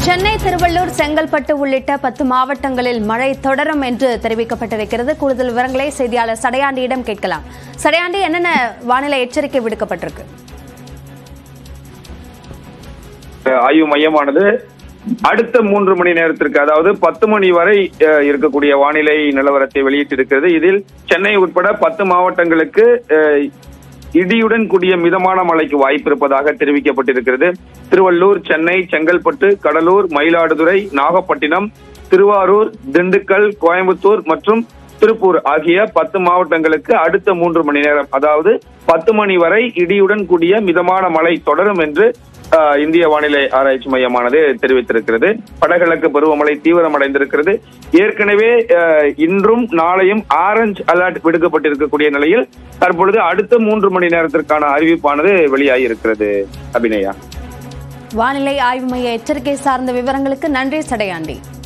சென்னை திருவள்ளூர் செங்கல்பட்டு உள்ளிட்ட பத்து மாவட்டங்களில் மழை தொடரும் என்று தெரிவிக்கப்பட்டிருக்கிறது கூடுதல் விவரங்களை செய்தியாளர் சடையாண்டியிடம் கேட்கலாம் சடையாண்டி என்னென்ன வானிலை எச்சரிக்கை விடுக்கப்பட்டிருக்கு ஆய்வு மையமானது அடுத்த மூன்று மணி நேரத்திற்கு அதாவது பத்து மணி வரை அஹ், இருக்கக்கூடிய வானிலை நிலவரத்தை வெளியிட்டிருக்கிறது இதில் சென்னை உட்பட பத்து மாவட்டங்களுக்கு அஹ், இடியுடன் கூடிய மிதமான மழைக்கு வாய்ப்பு இருப்பதாக தெரிவிக்கப்பட்டிருக்கிறது திருவள்ளூர் சென்னை செங்கல்பட்டு கடலூர் மயிலாடுதுறை நாகப்பட்டினம் திருவாரூர் திண்டுக்கல் கோயம்புத்தூர் மற்றும் திருப்பூர் ஆகிய பத்து மாவட்டங்களுக்கு அடுத்த மூன்று மணி நேரம் அதாவது பத்து மணி வரை இடியுடன் கூடிய மிதமான மழை தொடரும் என்று ஆஹ், இந்திய வானிலை ஆராய்ச்சி மையமானது தெரிவித்திருக்கிறது வடகிழக்கு பருவமழை தீவிரமடைந்திருக்கிறது ஏற்கனவே ஆஹ், இன்றும் நாளையும் ஆரஞ்சு அலர்ட் விடுக்கப்பட்டிருக்கக்கூடிய நிலையில் தற்பொழுது அடுத்த மூன்று மணி நேரத்திற்கான அறிவிப்பானது வெளியாகி இருக்கிறது அபிநயா வானிலை ஆய்வு மைய எச்சரிக்கை சார்ந்த விவரங்களுக்கு நன்றி சடையாண்டி